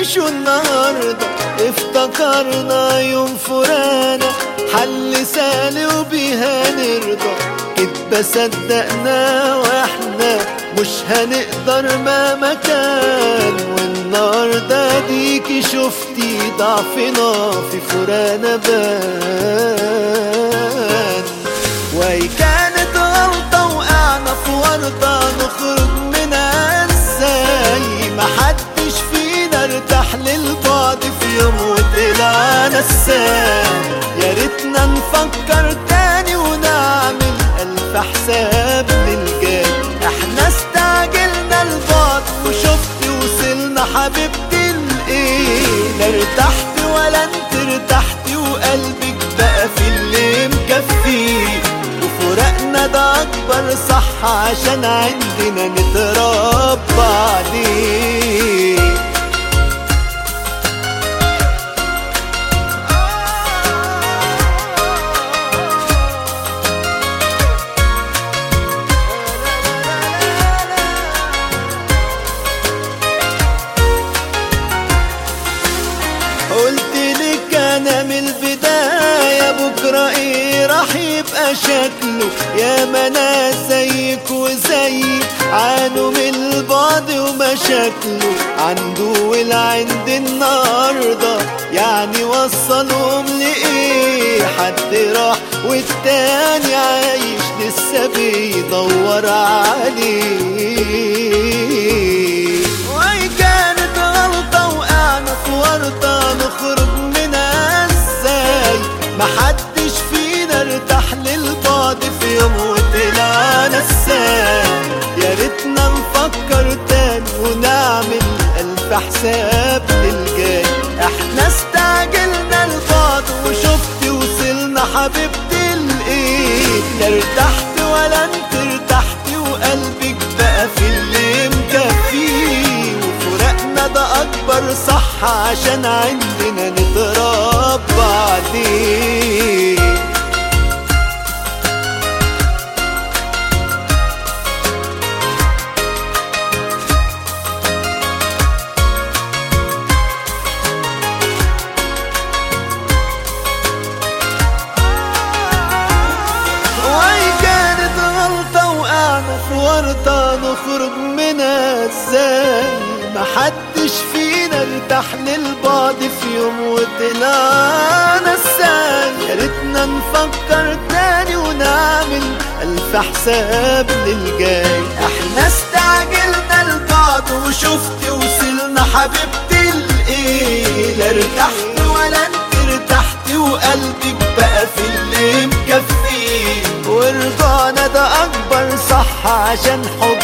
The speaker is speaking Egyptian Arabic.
نعيشه النهاردة افتكرنا يوم فرانا حل سالي وبيها نرضى كدبة صدقنا واحنا مش هنقدر ما مكان والنهاردة ديكي شفتي ضعفنا في فرانا بان وهي كانت غلطة وقعنا في ورطة نخرج منها ازاي محدش فينا ارتاح للبعد في يوم وطلعنا السام يا ريتنا نفكر تاني ونعمل ألف حساب للجاي احنا استعجلنا البعد وشفت وصلنا حبيبتي لإيه لا ارتحت ولا انت ارتحتي وقلبك بقى في اللي مكفيه وفرقنا ده أكبر صح عشان عندنا نتربى عليه قلت لك انا من البداية بكرة ايه راح يبقى شكله يا ما ناس زيك وزيك عانوا من البعد ومشاكله عنده والعند النهاردة يعني وصلهم لإيه حد راح والتاني عايش لسه بيدور عليه وهي كانت غلطة وقعنا في ورطة نخرج منها ازاي محدش فينا ارتاح للبعد في يوم وطلعنا السام يا ريتنا نفكر تاني ونعمل ألف حساب للجاي احنا استعجلنا البعد وشفتي وصلنا حبيبتي لإيه لا ارتحت ولا انت ارتحتي وقلبك بقى في اللي مكفيه وفرقنا ده أكبر صح عشان عندنا نتربى عليه وهي كانت غلطة وقعنا في ورطة نخرج منها ازاي محدش فينا ارتاح للبعد في يوم وطلعنا السام يا ريتنا نفكر تاني ونعمل ألف حساب للجاي احنا استعجلنا البعد وشفتي وصلنا حبيبتي لإيه لا ارتحت ولا انت ارتحتي وقلبك بقى في اللي مكفيه ورضانا ده أكبر صح عشان حب